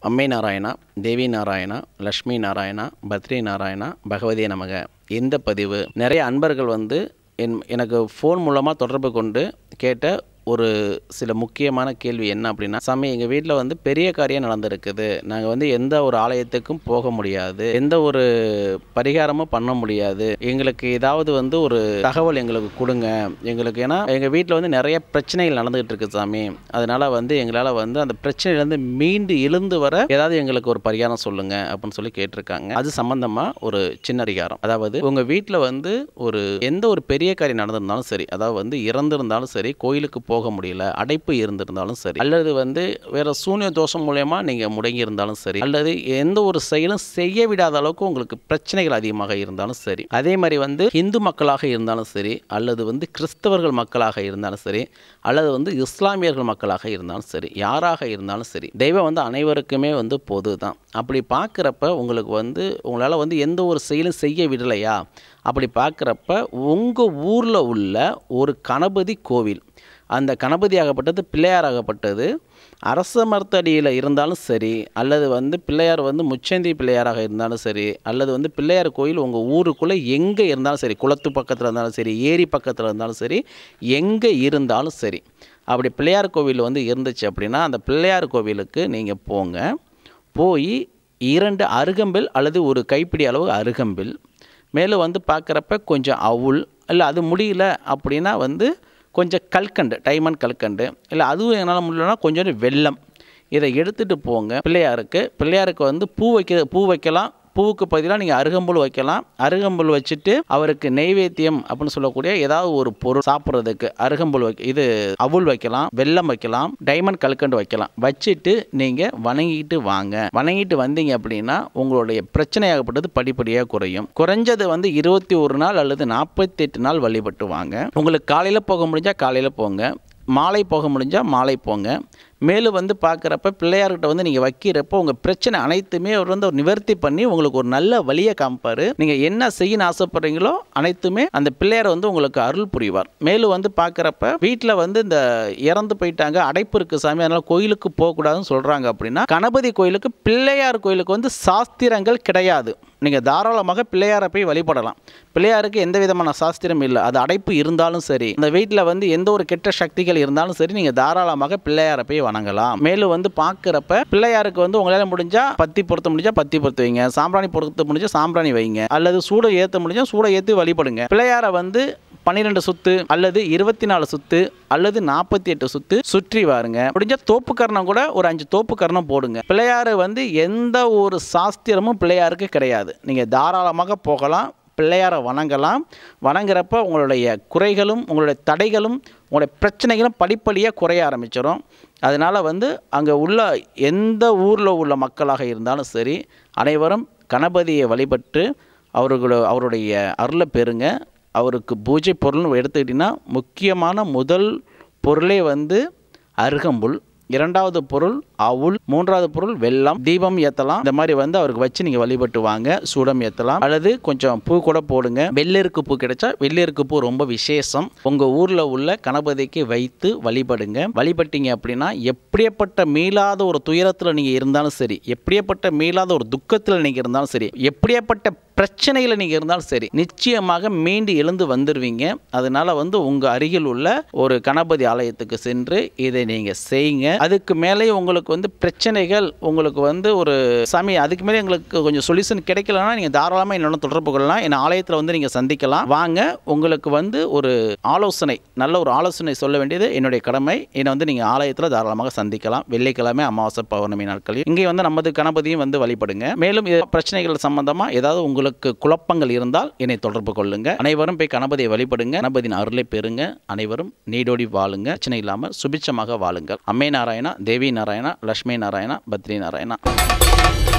அம்மை நாராயணா தேவி நாராயணா லக்ஷ்மி நாராயணா பத்ரி நாராயணா பகவதி நமக இந்த பதிவு நிறைய அன்பர்கள் வந்து என் எனக்கு ஃபோன் மூலமாக தொடர்பு கொண்டு கேட்ட ஒரு சில முக்கியமான கேள்வி என்ன அப்படின்னா சாமி எங்கள் வீட்டில் வந்து பெரிய காரியம் நடந்திருக்குது நாங்கள் வந்து எந்த ஒரு ஆலயத்துக்கும் போக முடியாது எந்த ஒரு பரிகாரமும் பண்ண முடியாது எங்களுக்கு ஏதாவது வந்து ஒரு தகவல் எங்களுக்கு கொடுங்க எங்களுக்கு ஏன்னா எங்கள் வீட்டில் வந்து நிறைய பிரச்சனைகள் நடந்துகிட்டு இருக்கு சாமி அதனால வந்து எங்களால் வந்து அந்த பிரச்சனையிலேருந்து மீண்டு எழுந்து வர ஏதாவது எங்களுக்கு ஒரு பரிகாரம் சொல்லுங்க அப்படின்னு சொல்லி கேட்டிருக்காங்க அது சம்பந்தமாக ஒரு சின்ன பரிகாரம் அதாவது உங்கள் வீட்டில் வந்து ஒரு எந்த ஒரு பெரிய காரியம் நடந்திருந்தாலும் சரி அதாவது வந்து இறந்திருந்தாலும் சரி கோயிலுக்கு போக முடியல அடைப்பு இருந்திருந்தாலும் சரி அல்லது வந்து வேற சூன்ய தோஷம் மூலயமா நீங்கள் முடங்கி இருந்தாலும் சரி அல்லது எந்த ஒரு செயலும் செய்ய விடாத அளவுக்கு உங்களுக்கு பிரச்சனைகள் அதிகமாக இருந்தாலும் சரி அதே மாதிரி வந்து இந்து மக்களாக இருந்தாலும் சரி அல்லது வந்து கிறிஸ்தவர்கள் மக்களாக இருந்தாலும் சரி அல்லது வந்து இஸ்லாமியர்கள் மக்களாக இருந்தாலும் சரி யாராக இருந்தாலும் சரி தெய்வம் வந்து அனைவருக்குமே வந்து பொது தான் அப்படி பார்க்குறப்ப உங்களுக்கு வந்து உங்களால் வந்து எந்த ஒரு செயலும் செய்ய விடலையா அப்படி பார்க்குறப்ப உங்கள் ஊரில் உள்ள ஒரு கணபதி கோவில் அந்த கணபதி ஆகப்பட்டது பிள்ளையார் ஆகப்பட்டது அரச மரத்தடியில் இருந்தாலும் சரி அல்லது வந்து பிள்ளையார் வந்து முச்சந்தி பிள்ளையாராக இருந்தாலும் சரி அல்லது வந்து பிள்ளையார் கோயில் உங்கள் ஊருக்குள்ளே எங்கே இருந்தாலும் சரி குளத்து பக்கத்தில் இருந்தாலும் சரி ஏரி பக்கத்தில் இருந்தாலும் சரி எங்கே இருந்தாலும் சரி அப்படி பிள்ளையார் கோவில் வந்து இருந்துச்சு அப்படின்னா அந்த பிள்ளையார் கோவிலுக்கு நீங்கள் போங்க போய் இரண்டு அருகம்பில் அல்லது ஒரு கைப்பிடி அளவு அருகம்பில் மேலும் வந்து பார்க்குறப்ப கொஞ்சம் அவுள் இல்லை அது முடியல அப்படின்னா வந்து கொஞ்சம் கல்கண்டு டைமண்ட் கல்கண்டு இல்லை அதுவும் என்னால் முடியலன்னா கொஞ்சம் வெல்லம் இதை எடுத்துகிட்டு போங்க பிள்ளையாருக்கு பிள்ளையாருக்கு வந்து பூ வைக்க பூ வைக்கலாம் பூவுக்கு பதிலாக நீங்கள் அருகம்புல் வைக்கலாம் அருகம்புல் வச்சுட்டு அவருக்கு நெய்வேத்தியம் அப்படின்னு சொல்லக்கூடிய ஏதாவது ஒரு பொருள் சாப்பிட்றதுக்கு அருகம்புல் வைக்க இது அவுள் வைக்கலாம் வெல்லம் வைக்கலாம் டைமண்ட் கல்கண்டு வைக்கலாம் வச்சுட்டு நீங்கள் வணங்கிட்டு வாங்க வணங்கிட்டு வந்தீங்க அப்படின்னா உங்களுடைய பிரச்சனையாகப்பட்டது படிப்படியாக குறையும் குறைஞ்சது வந்து இருபத்தி ஒரு நாள் அல்லது நாற்பத்தெட்டு நாள் வழிபட்டு வாங்க உங்களுக்கு காலையில் போக முடிஞ்சால் காலையில் போங்க மாலை போக முடிஞ்சால் மாலை போங்க மேலும் வந்து பார்க்குறப்ப பிள்ளையார்கிட்ட வந்து நீங்கள் வைக்கிறப்போ உங்கள் பிரச்சனை அனைத்துமே அவர் வந்து ஒரு நிவர்த்தி பண்ணி உங்களுக்கு ஒரு நல்ல வழியை காமிப்பார் நீங்கள் என்ன செய்யணும்னு ஆசைப்படுறீங்களோ அனைத்துமே அந்த பிள்ளையார் வந்து உங்களுக்கு அருள் புரிவார் மேலும் வந்து பார்க்குறப்ப வீட்டில் வந்து இந்த இறந்து போயிட்டாங்க அடைப்பு இருக்குது சாமி அதனால் கோயிலுக்கு போகக்கூடாதுன்னு சொல்கிறாங்க அப்படின்னா கணபதி கோயிலுக்கு பிள்ளையார் கோயிலுக்கு வந்து சாஸ்திரங்கள் கிடையாது நீங்கள் தாராளமாக பிள்ளையாரை போய் வழிபடலாம் பிள்ளையாருக்கு எந்த விதமான சாஸ்திரம் இல்லை அது அடைப்பு இருந்தாலும் சரி அந்த வீட்டில் வந்து எந்த ஒரு கெட்ட சக்திகள் இருந்தாலும் சரி நீங்கள் தாராளமாக பிள்ளையாரை போய் வணங்கலாம் மேலும் வந்து பார்க்குறப்ப பிள்ளையாருக்கு வந்து உங்களால் முடிஞ்சால் பத்தி பொருத்த முடிஞ்சால் பத்தி பொருத்த வைங்க சாம்பிராணி பொருத்த முடிஞ்சால் சாம்பிராணி வைங்க அல்லது சூடை ஏற்ற முடிஞ்சால் சூடை ஏற்றி வழிபடுங்க பிள்ளையாரை வந்து பன்னிரெண்டு சுத்து அல்லது இருபத்தி நாலு சுத்து அல்லது நாற்பத்தி எட்டு சுத்து சுற்றி வாருங்க முடிஞ்ச தோப்பு கரணம் கூட ஒரு அஞ்சு தோப்பு கரணம் போடுங்க பிள்ளையாரு வந்து எந்த ஒரு சாஸ்திரமும் பிள்ளையாருக்கு கிடையாது நீங்கள் தாராளமாக போகலாம் பிள்ளையாரை வணங்கலாம் வணங்குறப்ப உங்களுடைய குறைகளும் உங்களுடைய தடைகளும் உங்களுடைய பிரச்சனைகளும் படிப்படியாக குறைய ஆரம்பிச்சிடும் அதனால் வந்து அங்கே உள்ள எந்த ஊரில் உள்ள மக்களாக இருந்தாலும் சரி அனைவரும் கணபதியை வழிபட்டு அவர்களோட அவருடைய அருளை பெறுங்க அவருக்கு பூஜை பொருள்னு எடுத்துக்கிட்டிங்கன்னா முக்கியமான முதல் பொருளே வந்து அருகம்புல் இரண்டாவது பொருள் அவுள் மூன்றாவது பொருள் வெல்லம் தீபம் ஏற்றலாம் இந்த மாதிரி வந்து அவருக்கு வச்சு நீங்கள் வழிபட்டு வாங்க சூடம் ஏற்றலாம் அல்லது கொஞ்சம் பூ கூட போடுங்க வெள்ளெருக்கு பூ கிடைச்சா வெள்ளெருக்கு பூ ரொம்ப விசேஷம் உங்கள் ஊரில் உள்ள கணபதிக்கு வைத்து வழிபடுங்க வழிபட்டீங்க அப்படின்னா எப்படியப்பட்ட மீளாத ஒரு துயரத்தில் நீங்கள் இருந்தாலும் சரி எப்படியப்பட்ட மீளாத ஒரு துக்கத்தில் நீங்கள் இருந்தாலும் சரி எப்படியப்பட்ட பிரச்சனையில் நீங்கள் இருந்தாலும் சரி நிச்சயமாக மீண்டு எழுந்து வந்துடுவீங்க அதனால வந்து உங்கள் அருகில் உள்ள ஒரு கணபதி ஆலயத்துக்கு சென்று இதை நீங்கள் செய்யுங்க அதுக்கு மேலே உங்களுக்கு வந்து பிரச்சனைகள் உங்களுக்கு வந்து ஒரு சாமி அதுக்கு மேலே எங்களுக்கு கொஞ்சம் சொல்யூஷன் கிடைக்கலன்னா நீங்கள் தாராளமாக என்னோட தொடர்பு கொள்ளலாம் என் ஆலயத்தில் வந்து நீங்கள் சந்திக்கலாம் வாங்க உங்களுக்கு வந்து ஒரு ஆலோசனை நல்ல ஒரு ஆலோசனை சொல்ல வேண்டியது என்னுடைய கடமை என்னை வந்து நீங்கள் ஆலயத்தில் தாராளமாக சந்திக்கலாம் வெள்ளிக்கிழமை அமாவாசை பௌர்ணமி நாட்களில் இங்கே வந்து நமது கணபதியும் வந்து வழிபடுங்க மேலும் இது பிரச்சனைகள் சம்பந்தமாக ஏதாவது உங்களுக்கு குழப்பங்கள் இருந்தால் என்னை தொடர்பு கொள்ளுங்க அனைவரும் போய் கணபதியை வழிபடுங்க கணபதியின் அருளை பெறுங்க அனைவரும் நீடோடி வாழுங்க பிரச்சனை இல்லாமல் சுபிட்சமாக வாழுங்கள் அம்மே நாராயணா தேவி நாராயணா லட்சுமி நாராயணா பத்ரி நாராயணா